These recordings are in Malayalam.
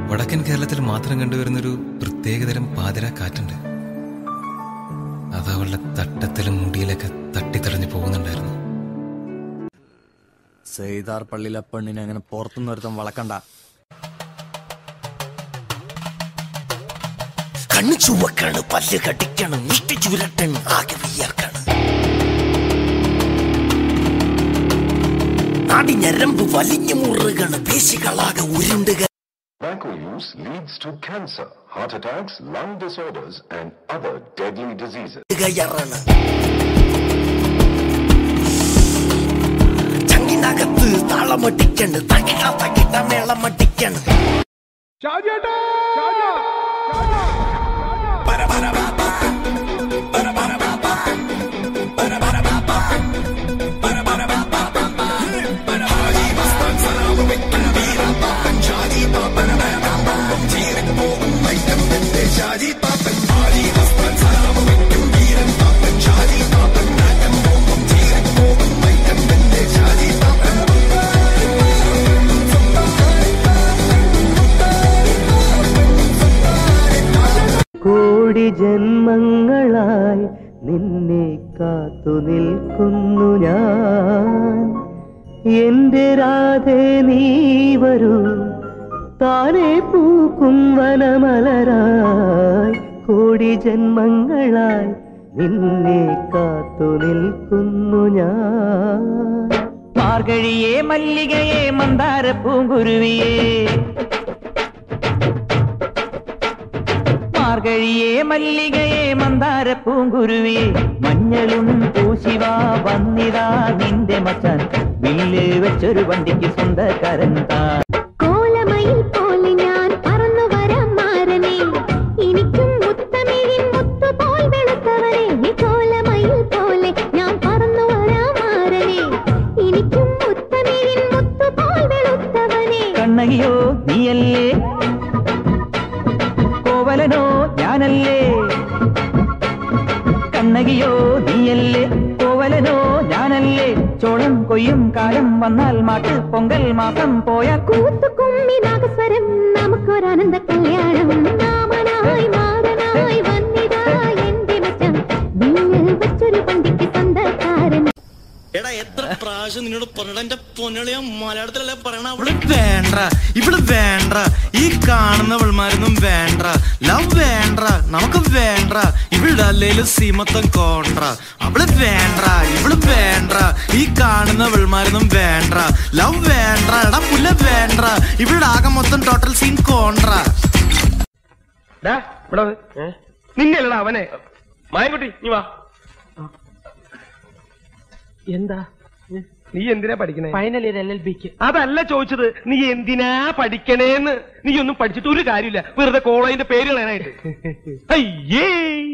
വടക്കൻ കേരളത്തിൽ മാത്രം കണ്ടുവരുന്നൊരു പ്രത്യേകതരം പാതിര കാറ്റുണ്ട് അത് അവളുടെ തട്ടത്തിലും മുടിയിലൊക്കെ തട്ടിത്തെറിഞ്ഞു പോകുന്നുണ്ടായിരുന്നു സെയ്താർ പള്ളിയിലെ പെണ്ണിനെ അങ്ങനെ പുറത്തുനിന്ന് ഒരുത്തം വളക്കണ്ട കണ്ണു ചുവക്കാണ് പല്ല് കടിക്കണം മുഷ്ടി ചുരട്ടണ് ആകെ വിയർക്കാണ് നാടി ഞരമ്പ് വലിഞ്ഞു മുറുകണ് പേശികളാകെ ഉരുണ്ടുക Tobacco use leads to cancer, heart attacks, lung disorders, and other deadly diseases. കയറണ് ചങ്കിനകത്ത് താളമട്ടിക്കണ് തകിട തകിട മേളമട്ടിക്കണ് കോടി ജന്മങ്ങളായി നിന്നെ കാത്തു നിൽക്കുന്നു ഞാൻ എന്റെ രാധേ നീ വരൂ താനെ പൂക്കും വനമലരായി കോടി ജന്മങ്ങളായി നിന്നെ കാത്തു നിൽക്കുന്നു ഞാൻ മാർഗഴിയെ മല്ലികയെ മന്ദാര പൂങ്കുരുവിയേ മാർഗഴിയെ മല്ലികയെ മന്ദാര പൂങ്കുരുവിയെ മഞ്ഞളും പൂശിവാ വന്നിതാ നിന്റെ മച്ചാൻ വില്ല് വെച്ചൊരു വണ്ടിക്ക് സ്വന്തക്കാരൻ താൻ കോലമയിൽ പോലെ ഞാൻ പറന്നു വരാം മാരനെ എനിക്കും മുത്തമിഴിൻ മുത്തുപോൽ വെളുത്തവനെ നീ കോലമയിൽ പോലെ ഞാൻ പറന്നു വരാം മാരനെ എനിക്കും മുത്തമിഴിൻ മുത്തുപോൽ വെളുത്തവനെ കണ്ണകിയോ നീയല്ലേ കോവലനോ ഞാനല്ലേ കണ്ണകിയോ നീയല്ലേ കോവലനോ ഞാനല്ലേ ചോളം കൊയ്യും കാലം വന്നാൽ മാട്ട് പൊങ്കൽ മാസം പോയാൽ കൂത്തുകുമ്മി നാഗസ്വരം നമുക്കൊരാനന്ദ കല്യാണം നാമനായി മാറനായി വന്നിതാ എന്റെ മച്ചം മിന്നൽ വെച്ചൊരു വണ്ടിക്ക് സ്വന്തക്കാരൻ എടാ എത്ര പ്രാവശ്യം നിന്നോട് പറഞ്ഞ എന്റെ പൊന്നളിയ മലയാളത്തിലല്ലേ പറയണ ഇവള് വേണ്ട ഇവള് വേണ്ട ഈ കാണുന്നവൾമാരൊന്നും വേണ്ട ലവ് വേണ്ട നമുക്ക് വേണ്ട ഇവളുടെ അല്ലേലും സീമത്തം കോണ്ട അവള് വേണ്ട ഇവള് വേണ്ട ഈ കാണുന്നവൾമാരൊന്നും വേണ്ട ലവ് വേണ്ട എടാ പുല്ല വേണ്ട ഇവളുടെ ആകെ മൊത്തം ടോട്ടൽ സീൻ കോണ്ട നിന്നല്ലടാ അവനെ മായൻകുട്ടി നീ വാ എന്താ നീ എന്തിനാ പഠിക്കണേ ഫൈനൽ ഇയർ എൽ എൽ ബിക്ക് അതല്ല ചോദിച്ചത് നീ എന്തിനാ പഠിക്കണേന്ന് നീ ഒന്നും പഠിച്ചിട്ട് ഒരു കാര്യമില്ല വെറുതെ കോളേജിന്റെ പേര് കളയാനായിട്ട് അയ്യേ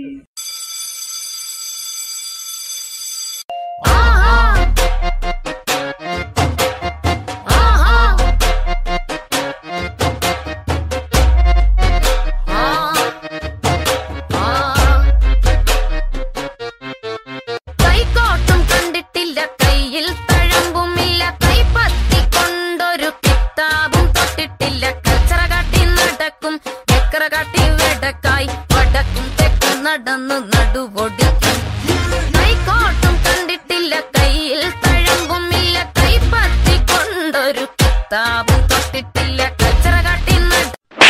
കൈക്കോട്ടും കണ്ടിട്ടില്ല കയ്യിൽ തഴമ്പുമില്ല കൈപ്പത്തി കൊണ്ടൊരു കിതാബും തൊട്ടിട്ടില്ല കച്ചറ കാട്ടി നടക്കും ചക്കറ കാട്ടി വെടക്കായി വടക്കും തെക്കും നടന്നു നടുവൊടിക്കും കൈക്കോട്ടും കണ്ടിട്ടില്ല കയ്യിൽ തഴമ്പുമില്ല കൈപ്പത്തി കൊണ്ടൊരു കിതാബും തൊട്ടിട്ടില്ല കച്ചറ കാട്ടി നട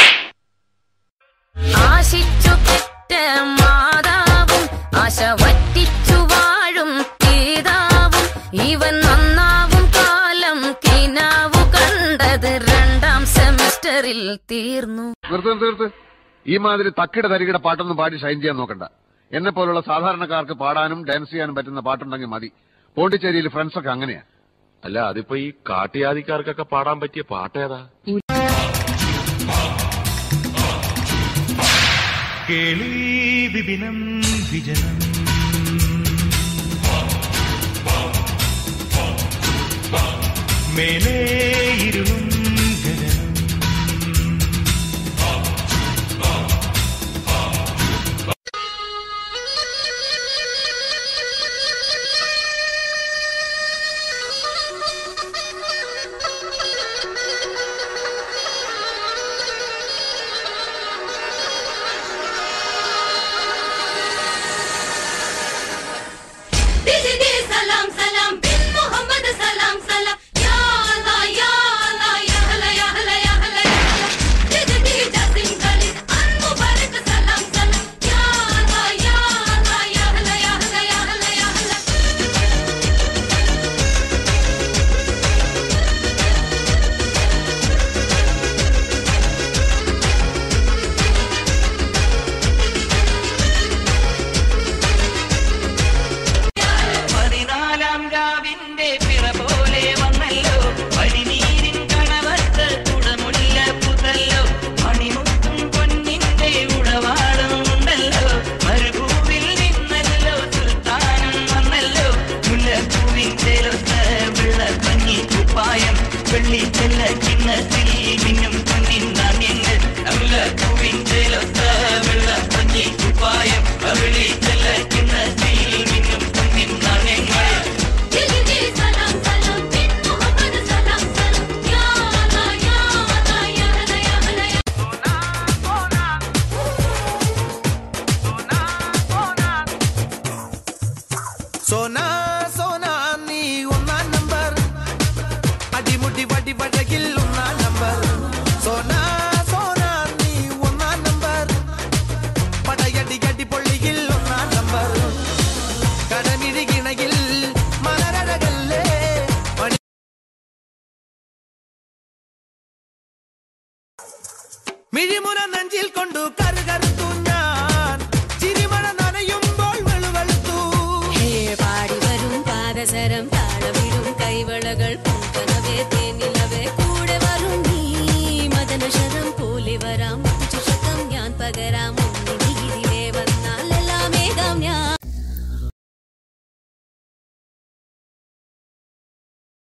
ആശിച്ചു പെറ്റ മാതാവും ആശ വറ്റിച്ചു വാഴും പിതാവും ഇവൻ നന്നാവും കാലം കിനാവു കണ്ടത് രണ്ടാം സെമിസ്റ്ററിൽ തീർന്നു നിർത്ത് നിർത്ത് നിർത്ത് ഈ മാതിരി തക്കിട തരികിട പാട്ടൊന്നും പാടി ഷൈൻ ചെയ്യാൻ നോക്കണ്ട എന്നെ പോലുള്ള സാധാരണക്കാർക്ക് പാടാനും ഡാൻസ് ചെയ്യാനും പറ്റുന്ന പാട്ടുണ്ടെങ്കിൽ മതി പോണ്ടിച്ചേരിയിൽ ഫ്രണ്ട്സൊക്കെ അങ്ങനെയാ അല്ല അതിപ്പോ ഈ കാട്ടുജാതിക്കാർക്കൊക്കെ പാടാൻ പറ്റിയ പാട്ടേതാ കേളി വിപിനം വിജനം മേലേ ഇരുളും ഗഗനം മിഴിമുന നെഞ്ചിൽ കൊണ്ടു കറുകറുത്തു ഞാൻ ചിരിമഴ നനയുമ്പോൾ വെളുവെളുത്തു ഹേ പാടി വരും പാദസരം താളവിടും കൈവളകൾ പൂക്കനവേ തേനിലവേ കൂടെ വരും നീ മദനശരം പോലെ വരാം ചുഷകം ഞാൻ പകരാം